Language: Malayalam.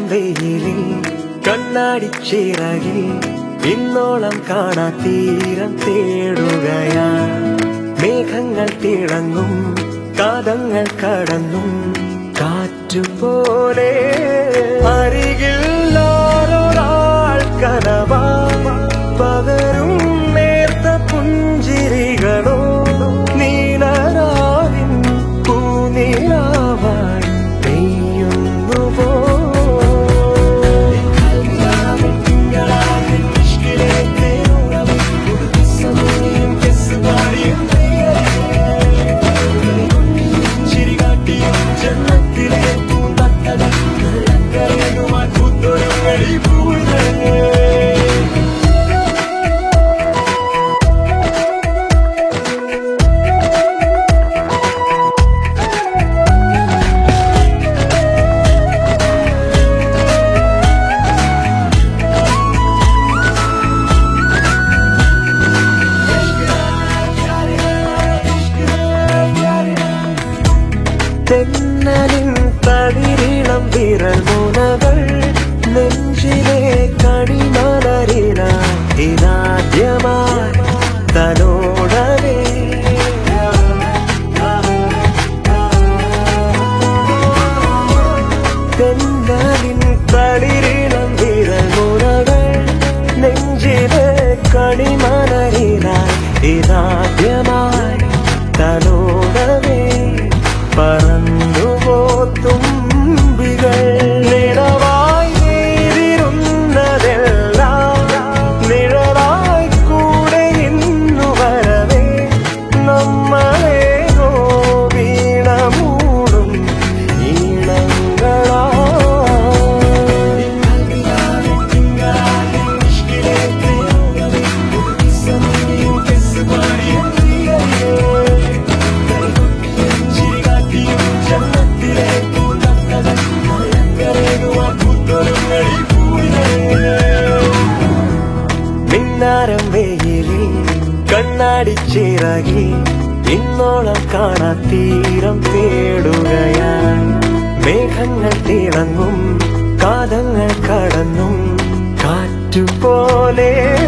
വെയിലിൽ കണ്ണാടി ചിറകിൽ ഇന്നോളം കാണാ തീരം തേടുകയാ മേഘങ്ങൾ തിളങ്ങും കാതങ്ങൾ കടന്നും കാറ്റുപോലെ അരികിൽ ഓരോരാൾ കനവാ പകരും നേർത്ത പുഞ്ചിരികളോ നീലരാവിൻ പൂനിലാവായി പെയ്യുന്നുവോ ജന്മത്തിലെ പൂന്തക്കട കരയുമായി പുത്തൊരുങ്ങടി പൂരങ്ങേ തെന്നലിൻ തളിരിളം വിരൽ മുനകൾ നെഞ്ചിലെ കണിമലരില ഇതാദ്യമായി തലോടവേ തെന്നലിൻ തളിരിളം വിരൽ മുനകൾ നെഞ്ചിലെ കണിമലരില ഇതാദ്യമായി തലോടവേ പറന്നുവോ തുമ്പികൾ നിറവായി നേരിരുന്നതെല്ലാം നിഴലായി കൂടെ ഇന്നു വരവേ നമ്മളെ വീണ മൂടും മിന്നാരം വെയിലിൽ കണ്ണാടി ചിറകിൽ ഇന്നോളം കാണാ തീരം തേടുകയായി മേഘങ്ങൾ തിളങ്ങും കാതങ്ങൾ കടന്നും കാറ്റുപോലെ